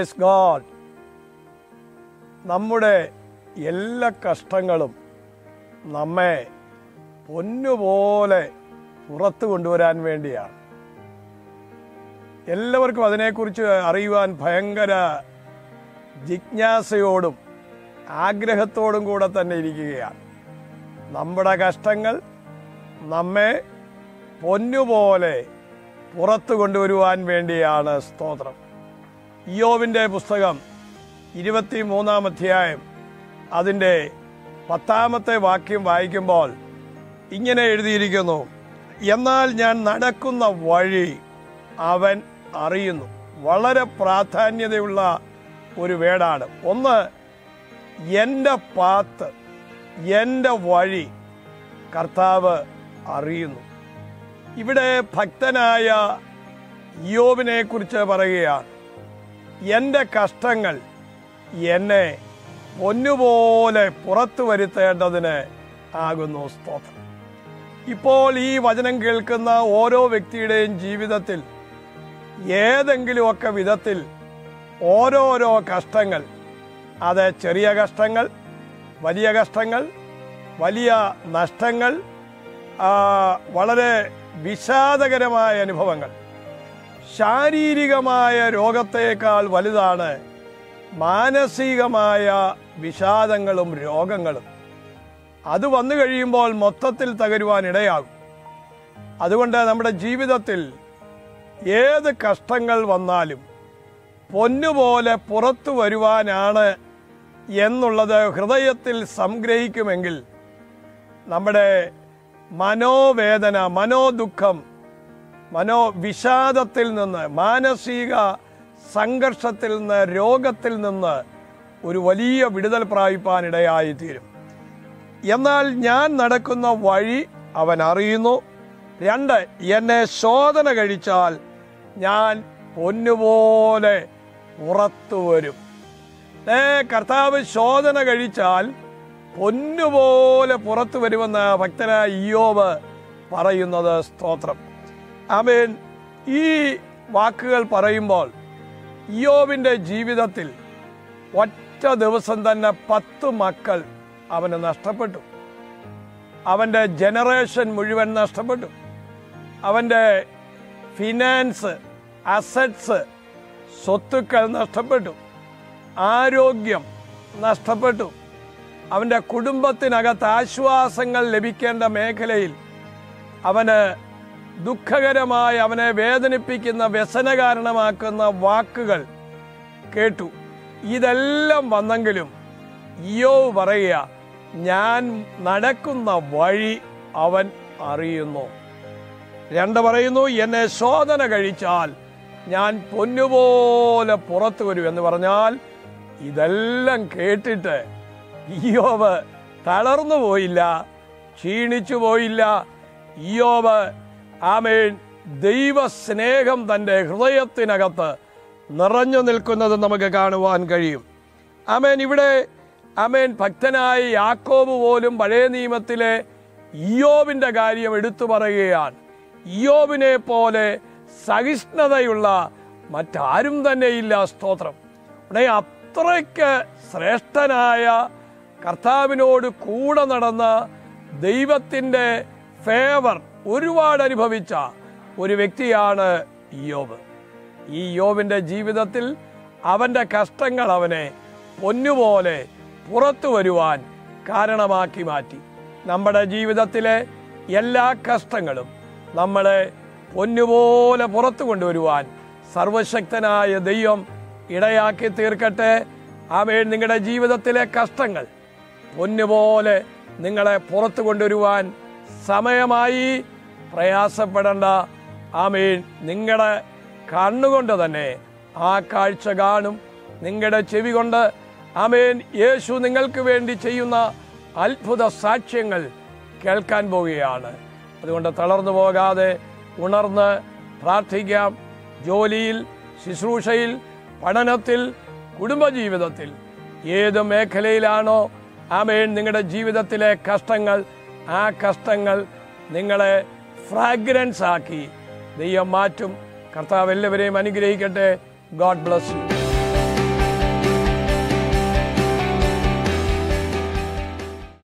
praise God നമ്മുടെ എല്ലാ കഷ്ടങ്ങളും നമ്മെ പൊന്നുപോലെ പുറത്തു കൊണ്ടുവരാൻ വേണ്ടിയാണ് എല്ലാവർക്കും അതിനെക്കുറിച്ച് അറിയുവാൻ ഭയങ്കര ജിജ്ഞാസയോടും ആഗ്രഹത്തോടും കൂടെ തന്നെ ഇരിക്കുകയാണ് നമ്മുടെ കഷ്ടങ്ങൾ നമ്മെ പൊന്നുപോലെ പുറത്തു കൊണ്ടുവരുവാൻ വേണ്ടിയാണ് സ്തോത്രം ഇയോവിൻ്റെ പുസ്തകം ഇരുപത്തി മൂന്നാം അധ്യായം അതിൻ്റെ പത്താമത്തെ വാക്യം വായിക്കുമ്പോൾ ഇങ്ങനെ എഴുതിയിരിക്കുന്നു എന്നാൽ ഞാൻ നടക്കുന്ന വഴി അവൻ അറിയുന്നു വളരെ പ്രാധാന്യതയുള്ള ഒരു വേടാണ് ഒന്ന് എൻ്റെ പാത്ത് എൻ്റെ വഴി കർത്താവ് അറിയുന്നു ഇവിടെ ഭക്തനായ യോബിനെ കുറിച്ച് പറയുകയാണ് എൻ്റെ കഷ്ടങ്ങൾ എന്നെ പൊന്നുപോലെ പുറത്തു വരുത്തേണ്ടതിന് ആകുന്നു സ്തോത്രം ഇപ്പോൾ ഈ വചനം കേൾക്കുന്ന ഓരോ വ്യക്തിയുടെയും ജീവിതത്തിൽ ഏതെങ്കിലുമൊക്കെ വിധത്തിൽ ഓരോരോ കഷ്ടങ്ങൾ അത് ചെറിയ കഷ്ടങ്ങൾ വലിയ കഷ്ടങ്ങൾ വലിയ നഷ്ടങ്ങൾ ആ, വളരെ വിഷാദകരമായ അനുഭവങ്ങൾ ശാരീരികമായ രോഗത്തേക്കാൾ വലുതാണ് മാനസികമായ വിഷാദങ്ങളും രോഗങ്ങളും അത് വന്നു കഴിയുമ്പോൾ മൊത്തത്തിൽ തകരുവാൻ ഇടയാകും അതുകൊണ്ട് നമ്മുടെ ജീവിതത്തിൽ ഏത് കഷ്ടങ്ങൾ വന്നാലും പൊന്നുപോലെ പുറത്തു വരുവാനാണ് എന്നുള്ളത് ഹൃദയത്തിൽ സംഗ്രഹിക്കുമെങ്കിൽ നമ്മുടെ മനോവേദന മനോദുഃഖം മനോവിഷാദത്തിൽ നിന്ന് മാനസിക സംഘർഷത്തിൽ നിന്ന് രോഗത്തിൽ നിന്ന് ഒരു വലിയ വിടുതൽ പ്രാപിപ്പാൻ ഇടയായിത്തീരും എന്നാൽ ഞാൻ നടക്കുന്ന വഴി അവൻ അറിയുന്നു രണ്ട് എന്നെ ശോധന കഴിച്ചാൽ ഞാൻ പൊന്നുപോലെ പുറത്തു വരും ഏ കർത്താവ് ശോധന കഴിച്ചാൽ പൊന്നുപോലെ പുറത്തു വരുമെന്ന് ഭക്തനായ ഇയോബ് പറയുന്നത് സ്തോത്രം ആമേൻ ഈ വാക്കുകൾ പറയുമ്പോൾ ഇയോബിന്റെ ജീവിതത്തിൽ ഒറ്റ ദിവസം തന്നെ പത്ത് മക്കൾ അവന് നഷ്ടപ്പെട്ടു അവന്റെ ജനറേഷൻ മുഴുവൻ നഷ്ടപ്പെട്ടു അവന്റെ ഫിനാൻസ് അസറ്റ്സ് സ്വത്തുക്കൾ നഷ്ടപ്പെട്ടു ആരോഗ്യം നഷ്ടപ്പെട്ടു അവന്റെ കുടുംബത്തിനകത്ത് ആശ്വാസങ്ങൾ ലഭിക്കേണ്ട മേഖലയിൽ അവന് ദുഃഖകരമായി അവനെ വേദനിപ്പിക്കുന്ന വ്യസന കാരണമാക്കുന്ന വാക്കുകൾ കേട്ടു ഇതെല്ലാം വന്നെങ്കിലും ഇയോ പറയുക ഞാൻ നടക്കുന്ന വഴി അവൻ അറിയുന്നു രണ്ട് പറയുന്നു എന്നെ ശോധന കഴിച്ചാൽ ഞാൻ പൊന്നുപോലെ പുറത്തു വരും എന്ന് പറഞ്ഞാൽ ഇതെല്ലാം കേട്ടിട്ട് ഇയോബ് തളർന്നു പോയില്ല ക്ഷീണിച്ചു പോയില്ല ഇയോബ് ആമേൻ ദൈവസ്നേഹം തൻ്റെ ഹൃദയത്തിനകത്ത് നിറഞ്ഞു നിൽക്കുന്നത് നമുക്ക് കാണുവാൻ കഴിയും ആമേൻ ഇവിടെ ആമേൻ ഭക്തനായ യാക്കോബ് പോലും പഴയ നിയമത്തിലെ ഇയോബിന്റെ കാര്യം എടുത്തു പറയുകയാണ് ഇയോബിനെ പോലെ സഹിഷ്ണുതയുള്ള മറ്റാരും തന്നെയില്ല സ്തോത്രം ഉടനെ അത്രയ്ക്ക് ശ്രേഷ്ഠനായ കർത്താവിനോട് കൂടെ നടന്ന ദൈവത്തിൻ്റെ ഫേവർ ഒരുപാട് അനുഭവിച്ച ഒരു വ്യക്തിയാണ് ഇയോബ് ഈ യോബിന്റെ ജീവിതത്തിൽ അവന്റെ കഷ്ടങ്ങൾ അവനെ പൊന്നുപോലെ പുറത്തു വരുവാൻ കാരണമാക്കി മാറ്റി നമ്മുടെ ജീവിതത്തിലെ എല്ലാ കഷ്ടങ്ങളും നമ്മളെ പൊന്നുപോലെ പുറത്തു കൊണ്ടുവരുവാൻ സർവശക്തനായ ദൈവം ഇടയാക്കി തീർക്കട്ടെ ആമേൻ നിങ്ങളുടെ ജീവിതത്തിലെ കഷ്ടങ്ങൾ പൊന്നുപോലെ നിങ്ങളെ പുറത്തു കൊണ്ടുവരുവാൻ സമയമായി പ്രയാസപ്പെടേണ്ട ആമേൻ നിങ്ങളുടെ കണ്ണുകൊണ്ട് തന്നെ ആ കാഴ്ച കാണും നിങ്ങളുടെ ചെവി കൊണ്ട് ആമേൻ യേശു നിങ്ങൾക്ക് വേണ്ടി ചെയ്യുന്ന അത്ഭുത സാക്ഷ്യങ്ങൾ കേൾക്കാൻ പോവുകയാണ് അതുകൊണ്ട് തളർന്നു പോകാതെ ഉണർന്ന് പ്രാർത്ഥിക്കാം ജോലിയിൽ ശുശ്രൂഷയിൽ പഠനത്തിൽ കുടുംബജീവിതത്തിൽ ഏത് മേഖലയിലാണോ ആമേൻ നിങ്ങളുടെ ജീവിതത്തിലെ കഷ്ടങ്ങൾ ആ കഷ്ടങ്ങൾ നിങ്ങളെ ഫ്രാഗ്രൻസ് ആക്കി ദൈവം മാറ്റും കർത്താവ് എല്ലാവരെയും അനുഗ്രഹിക്കട്ടെ ഗോഡ് ബ്ലസ് യു